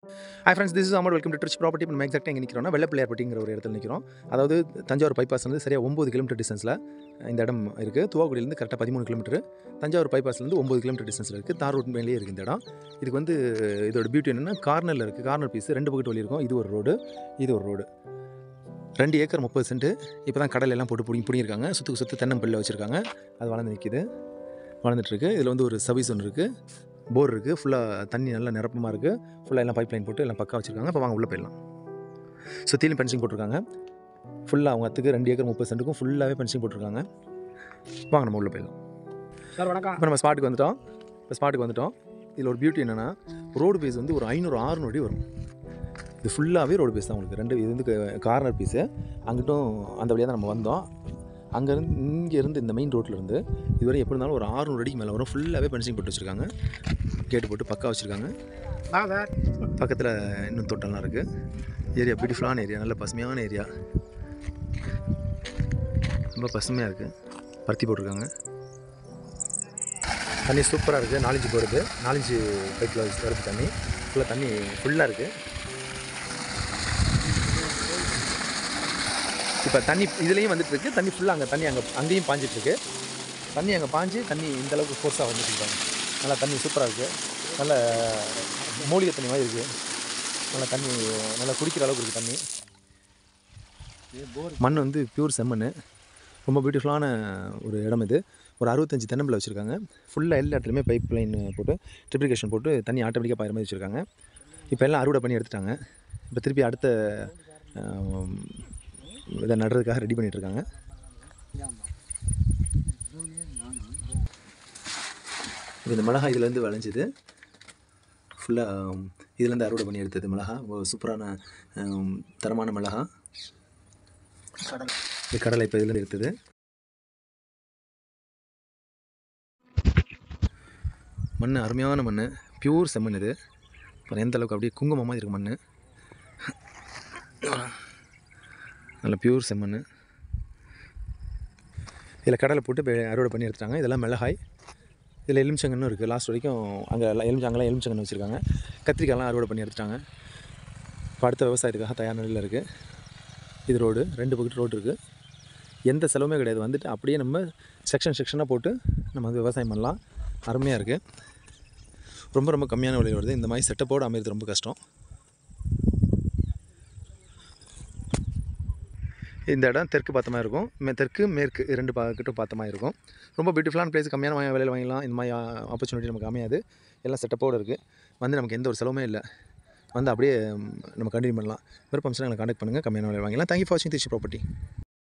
hi friends this is Amar welcome to Trich property நம்ம எக்ஸாக்டாக எங்கே நிற்கிறோம்னா வெள்ளப்பிள்ளையார்பட்டிங்கிற ஒரு இடத்துல நிற்கிறோம் அதாவது தஞ்சாவூர் பைபாஸ்லேருந்து சரியாக ஒம்பது கிலோமீட்டர் டிஸ்டன்ஸில் இந்த இடம் இருக்குது துவாக்குடியிலேருந்து கரெக்டாக பதிமூணு கிலோமீட்டர் தஞ்சாவூர் பைபாஸ்லேருந்து ஒம்பது கிலோமீட்டர் டிஸ்டன்ஸில் இருக்குது தார் ரோட் மேலேயே இருக்குது இந்த இடம் இதுக்கு வந்து இதோட பியூட்டி என்னென்னா கார்னரில் இருக்குது கார்னர் பீஸ் ரெண்டு பக்கத்து வழி இருக்கும் இது ஒரு ரோடு இது ஒரு ரோடு ரெண்டு ஏக்கர் முப்பது சென்ட் இப்போ தான் கடல் எல்லாம் போட்டு பிடிங்கி பிடிங்கிருக்காங்க சுற்றுக்கு சுற்று தென்னம்பல்ல வச்சுருக்காங்க அது வளர்ந்து நிற்கிது வளர்ந்துட்டுருக்கு இதில் வந்து ஒரு சர்வீஸ் ஒன்று இருக்குது போர் இருக்குது ஃபுல்லாக தண்ணி நல்லா நிரப்பமாக இருக்குது ஃபுல்லாக எல்லாம் பைப் லைன் போட்டு எல்லாம் பக்கா வச்சுருக்காங்க இப்போ வாங்க உள்ளே போயிடலாம் சுற்றிலும் பென்சிங் போட்டிருக்காங்க ஃபுல்லாக அவங்க அத்துக்கு ரெண்டு ஏக்கர் முப்பது சென்ட்டுக்கும் ஃபுல்லாகவே பென்சிங் போட்டிருக்காங்க வாங்க நம்ம உள்ளே போயிடலாம் சார் வணக்கம் இப்போ நம்ம ஸ்பாட்டுக்கு வந்துட்டோம் இப்போ ஸ்பாட்டுக்கு வந்துட்டோம் இதில் ஒரு பியூட்டி என்னென்னா ரோடு பேஸ் வந்து ஒரு ஐநூறு ஆறுநூறு அடி வரும் இது ஃபுல்லாகவே ரோடு பேஸ் தான் உங்களுக்கு ரெண்டு இது வந்து கார்னர் பீஸு அங்கிட்டும் அந்த வழியாக தான் நம்ம வந்தோம் அங்கேருந்து இங்கேருந்து இந்த மெயின் ரோட்டில் இருந்து இதுவரை எப்படி இருந்தாலும் ஒரு ஆறுநூறு அடிக்கு மேலே வரும் ஃபுல்லாகவே பென்சிங் போட்டு வச்சுருக்காங்க கேட்டு போட்டு பக்கா வச்சுருக்காங்க வாங்க சார் பக்கத்தில் இன்னும் தோட்டம்லாம் இருக்குது ஏரியா பியூட்டிஃபுல்லான ஏரியா நல்ல பசுமையான ஏரியா ரொம்ப பசுமையாக இருக்குது பருத்தி போட்டிருக்காங்க தண்ணி சூப்பராக இருக்குது நாலஞ்சு போடுது நாலஞ்சு பைப்பில் வருது தண்ணி ஃபுல்லாக தண்ணி ஃபுல்லாக இருக்குது இப்போ தண்ணி இதுலேயும் வந்துட்டு இருக்கு தண்ணி ஃபுல்லாக அங்கே தண்ணி அங்கே அங்கேயும் பாஞ்சிட்டு இருக்கு தண்ணி அங்கே பாஞ்சு தண்ணி இந்த அளவுக்கு ஃபோர்ஸாக வந்துட்டு இருக்காங்க நல்லா தண்ணி சூப்பராக இருக்குது நல்ல மூலிகை தண்ணி மாதிரி இருக்குது நல்லா தண்ணி நல்லா குடிக்கிற அளவுக்கு இருக்குது தண்ணி மண் வந்து பியூர் செம்மண் ரொம்ப பியூட்டிஃபுல்லான ஒரு இடம் இது ஒரு அறுபத்தஞ்சு தென்னம்பில் வச்சுருக்காங்க ஃபுல்லாக எல்லா இடத்துலையுமே பைப் லைன் போட்டு ட்ரிப்ளிகேஷன் போட்டு தண்ணி ஆட்டோமேட்டிக்காக பாயிற மாதிரி வச்சுருக்காங்க இப்போ எல்லாம் அறுவடை பண்ணி எடுத்துட்டாங்க இப்போ திருப்பி அடுத்த ஆம், இதை நடுறதுக்காக ரெடி பண்ணிட்டு இருக்காங்க இது இந்த மிளகா இதுலேருந்து விளைஞ்சிது ஃபுல்லாக இதுலேருந்து அறுவடை பண்ணி எடுத்தது மிளகா ஒரு சூப்பரான ஆம், தரமான மிளகா இது கடலை இப்போ இதுலேருந்து எடுத்தது மண் அருமையான மண் பியூர் செம்மண் இது இப்போ எந்த அளவுக்கு அப்படியே குங்குமம் மாதிரி இருக்கு மண் நல்ல பியூர் செம்மண் இதில் கடலை போட்டு இப்போ அறுவடை பண்ணி எடுத்துட்டாங்க இதெல்லாம் மிளகாய் இதில் எலுமிச்சங்கன்னு இருக்குது லாஸ்ட் வரைக்கும் அங்கே எலுமிச்சம் அங்கெல்லாம் எலுமிச்சங்கன்னு வச்சுருக்காங்க கத்திரிக்காயெல்லாம் அறுவடை பண்ணி எடுத்துட்டாங்க இப்போ அடுத்த விவசாயத்துக்காக தயார் நிலையில் இருக்குது இது ரோடு ரெண்டு பக்கத்து ரோடு இருக்குது எந்த செலவுமே கிடையாது வந்துட்டு அப்படியே நம்ம செக்ஷன் செக்ஷனாக போட்டு நம்ம வந்து விவசாயம் பண்ணலாம் அருமையாக இருக்குது ரொம்ப ரொம்ப கம்மியான விலையில் வருது இந்த மாதிரி செட்டப்போடு அமைகிறது ரொம்ப கஷ்டம் இந்த இடம் தெற்கு பார்த்த மாதிரி இருக்கும் மே- தெற்கு மேற்கு இது ரெண்டு பக்கட்டும் பார்த்த மாதிரி இருக்கும் ரொம்ப பியூட்டிஃபுல்லான பிளேஸ் கம்மியான வா- விலையில் வாங்கிக்கலாம் இந்த மாதிரி ஆப்பர்ச்சுனிட்டி நமக்கு அமையாது எல்லாம் செட்டப்போடு இருக்குது வந்து நமக்கு எந்த ஒரு செலவுமே இல்லை வந்து அப்படியே ம், நம்ம கண்டினியூ பண்ணலாம் விருப்பம் எங்களை காண்டாக்ட் பண்ணுங்கள் கம்மியான விலையில் வாங்கிக்கலாம் தேங்க்யூ ஃபார் வாட்சிங் திருச்சி ப்ராப்பர்ட்டி